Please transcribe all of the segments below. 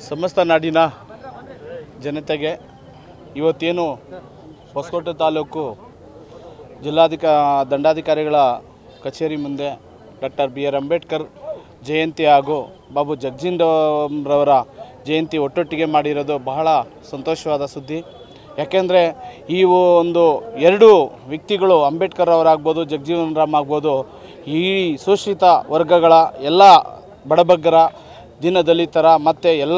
ಸಮಸ್ತ ನಾಡಿನ ಜನತೆಗೆ ಇವತ್ತೇನು ಹೊಸಕೋಟೆ ತಾಲೂಕು ಜಿಲ್ಲಾಧಿಕ ದಂಡಾಧಿಕಾರಿಗಳ ಕಚೇರಿ ಮುಂದೆ doctor B R Ambedkar Jayanti ಹಾಗೂ ಬಾಬು ಜಗಜೀಂದ್ರವರ ಜಯಂತಿ ಒಟ್ಟೊಟ್ಟಿಗೆ ಮಾಡಿರೋದು ಬಹಳ ಸಂತೋಷವಾದ ಸುದ್ದಿ ಯಾಕೆಂದರೆ ಈ ಒಂದು ಎರಡು ವ್ಯಕ್ತಿಗಳು ಅಂಬೇಡ್ಕರ್ ಅವರಾಗ್ಬೋದು ಜಗಜೀವನ್ ರಾಮ್ ಆಗ್ಬೋದು ಈ ಶೋಷಿತ ವರ್ಗಗಳ ಎಲ್ಲ ಬಡಬಗ್ಗರ ದೀನದಲಿತರ ಮತ್ತು ಎಲ್ಲ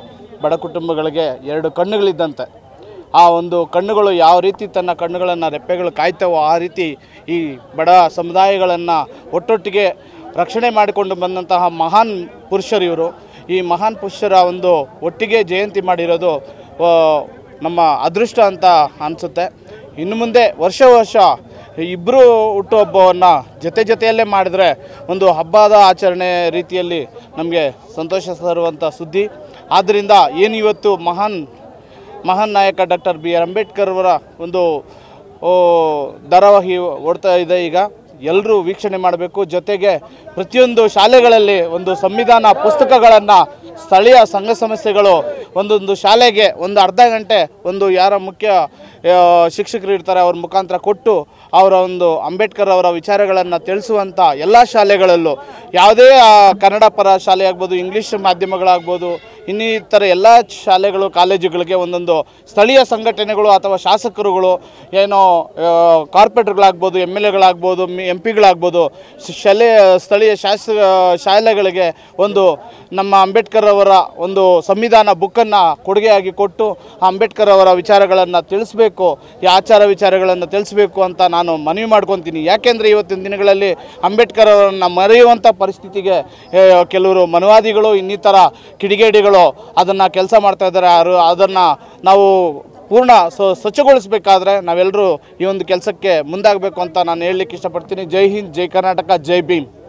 ಬಡ ಕುಟುಂಬಗಳಿಗೆ ಎರಡು ಕಣ್ಣುಗಳಿದ್ದಂತೆ ಆ ಒಂದು ಕಣ್ಣುಗಳು ಯಾವ ರೀತಿ ತನ್ನ ಕಣ್ಣುಗಳನ್ನು ರೆಪ್ಪೆಗಳು ಕಾಯ್ತವೋ ಆ ರೀತಿ ಈ ಬಡ ಸಮುದಾಯಗಳನ್ನು ಒಟ್ಟೊಟ್ಟಿಗೆ ರಕ್ಷಣೆ ಮಾಡಿಕೊಂಡು ಬಂದಂತಹ ಮಹಾನ್ ಪುರುಷರು ಇವರು ಈ ಮಹಾನ್ ಪುರುಷರ ಒಂದು ಒಟ್ಟಿಗೆ ಜಯಂತಿ ಮಾಡಿರೋದು ಆ, ನಮ್ಮ ಅದೃಷ್ಟ ಅಂತ ಅನಿಸುತ್ತೆ ಇನ್ನು ಮುಂದೆ ವರ್ಷ ವರ್ಷ ಇಬ್ಬರು ಹುಟ್ಟುಹಬ್ಬವನ್ನು ಜೊತೆ ಜೊತೆಯಲ್ಲೇ ಮಾಡಿದ್ರೆ ಒಂದು ಹಬ್ಬದ ಆಚರಣೆ ರೀತಿಯಲ್ಲಿ ನಮಗೆ ಸಂತೋಷ ತರುವಂಥ ಸುದ್ದಿ ಆದ್ದರಿಂದ ಏನು ಇವತ್ತು ಮಹಾನ್ ಮಹಾನ್ ನಾಯಕ ಡಾಕ್ಟರ್ ಬಿ ಆರ್ ಅಂಬೇಡ್ಕರ್ ಅವರ ಒಂದು ಓ, ಧಾರಾವಾಹಿ ಓಡ್ತಾ ಇದೆ ಈಗ ಎಲ್ಲರೂ ವೀಕ್ಷಣೆ ಮಾಡಬೇಕು ಜೊತೆಗೆ ಪ್ರತಿಯೊಂದು ಶಾಲೆಗಳಲ್ಲಿ ಒಂದು ಸಂವಿಧಾನ ಪುಸ್ತಕಗಳನ್ನು ಸ್ಥಳೀಯ ಸಂಘ ಸಂಸ್ಥೆಗಳು ಒಂದೊಂದು ಶಾಲೆಗೆ ಒಂದು ಅರ್ಧ ಗಂಟೆ ಒಂದು ಯಾರ ಮುಖ್ಯ ಆ, ಶಿಕ್ಷಕರು ಇರ್ತಾರೆ ಅವ್ರ ಮುಖಾಂತರ ಕೊಟ್ಟು ಅವರ ಒಂದು ಅಂಬೇಡ್ಕರ್ ಅವರ ವಿಚಾರಗಳನ್ನು ತಿಳಿಸುವಂಥ ಎಲ್ಲ ಶಾಲೆಗಳಲ್ಲೂ ಯಾವುದೇ ಆ, ಕನ್ನಡ ಪರ ಶಾಲೆ ಆಗ್ಬೋದು ಇಂಗ್ಲೀಷ್ ಮಾಧ್ಯಮಗಳಾಗ್ಬೋದು ಇನ್ನಿತರ ಎಲ್ಲ ಶಾಲೆಗಳು ಕಾಲೇಜುಗಳಿಗೆ ಒಂದೊಂದು ಸ್ಥಳೀಯ ಸಂಘಟನೆಗಳು ಅಥವಾ ಶಾಸಕರುಗಳು ಏನೋ ಆ, ಕಾರ್ಪೊರೇಟರ್ಗಳಾಗ್ಬೋದು ಎಮ್ ಎಲ್ ಎಗಳಾಗ್ಬೋದು ಎಂ ಪಿಗಳಾಗ್ಬೋದು ಶಾಲೆ ಸ್ಥಳೀಯ ಶಾಸ ಶಾಲೆಗಳಿಗೆ ಒಂದು ನಮ್ಮ ಅಂಬೇಡ್ಕರ್ ಅವರ ಒಂದು ಸಂವಿಧಾನ ಬುಕ್ಕನ್ನು ಕೊಡುಗೆಯಾಗಿ ಕೊಟ್ಟು ಆ ಅಂಬೇಡ್ಕರ್ ಅವರ ವಿಚಾರಗಳನ್ನು ತಿಳಿಸ್ಬೇಕು ಈ ಆಚಾರ ವಿಚಾರಗಳನ್ನು ತಿಳಿಸ್ಬೇಕು ಅಂತ ನಾನು ಮನವಿ ಮಾಡ್ಕೊತೀನಿ ಯಾಕೆಂದರೆ ಇವತ್ತಿನ ದಿನಗಳಲ್ಲಿ ಅಂಬೇಡ್ಕರ್ ಅವರನ್ನು ಮರೆಯುವಂಥ ಪರಿಸ್ಥಿತಿಗೆ ಆ, ಕೆಲವರು ಮನುವಾದಿಗಳು ಇನ್ನಿತರ ಕಿಡಿಗೇಡಿಗಳು ಅದನ್ನು ಕೆಲಸ ಮಾಡ್ತಾ ಇದ್ದಾರೆ ಅವರು ಅದನ್ನು ನಾವು ಪೂರ್ಣ ಸ್ವ ಸ್ವಚ್ಛಗೊಳಿಸಬೇಕಾದ್ರೆ ನಾವೆಲ್ಲರೂ ಈ ಒಂದು ಕೆಲಸಕ್ಕೆ ಮುಂದಾಗಬೇಕು ಅಂತ ನಾನು ಹೇಳಲಿಕ್ಕೆ ಇಷ್ಟಪಡ್ತೀನಿ ಜೈ ಹಿಂದ್ ಜೈ ಕರ್ನಾಟಕ ಜೈ ಭೀಮ್